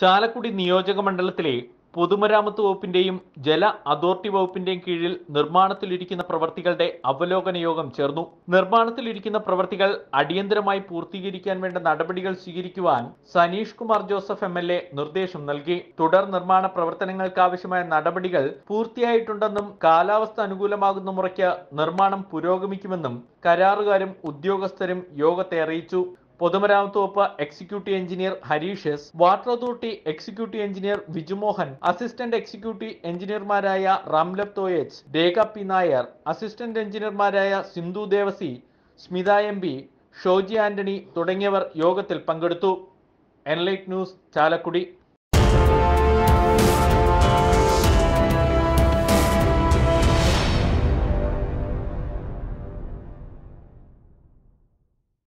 ചാലക്കുടി നിയോജക മണ്ഡലത്തിലെ പൊതുമരാമത്ത് വകുപ്പിന്റെയും ജല അതോറിറ്റി വകുപ്പിന്റെയും കീഴിൽ നിർമ്മാണത്തിലിരിക്കുന്ന പ്രവർത്തികളുടെ അവലോകന യോഗം ചേർന്നു നിർമ്മാണത്തിലിരിക്കുന്ന പ്രവർത്തികൾ അടിയന്തരമായി പൂർത്തീകരിക്കാൻ വേണ്ട നടപടികൾ സ്വീകരിക്കുവാൻ Saneesh Kumar Joseph M L A നിർദ്ദേശം നൽകി തുടർ നിർമ്മാണ പ്രവർത്തനങ്ങൾക്കാവശ്യമായ നടപടികൾ പൂർത്തിയായിട്ടുണ്ടെന്നും കാലാവസ്ഥ അനുകൂലമാകുന്ന മുറയ്ക്ക് നിർമ്മാണം പുരോഗമിക്കുമെന്നും കരാറുകാരും ഉദ്യോഗസ്ഥരും യോഗത്തെ അറിയിച്ചു പൊതുമരാമത്ത് വകുപ്പ് executive engineer Harish S water authority executive engineer Vijumohan assistant executive എഞ്ചിനീയർമാരായ റാംലബ് തോയച്ച് രേഖ പി നായർ അസിസ്റ്റന്റ് എഞ്ചിനീയർമാരായ സിന്ധു ദേവസി സ്മിത എം പി ഷോജി ആന്റണി തുടങ്ങിയവർ യോഗത്തിൽ പങ്കെടുത്തു എൻലൈറ്റ് ന്യൂസ് ചാലക്കുടി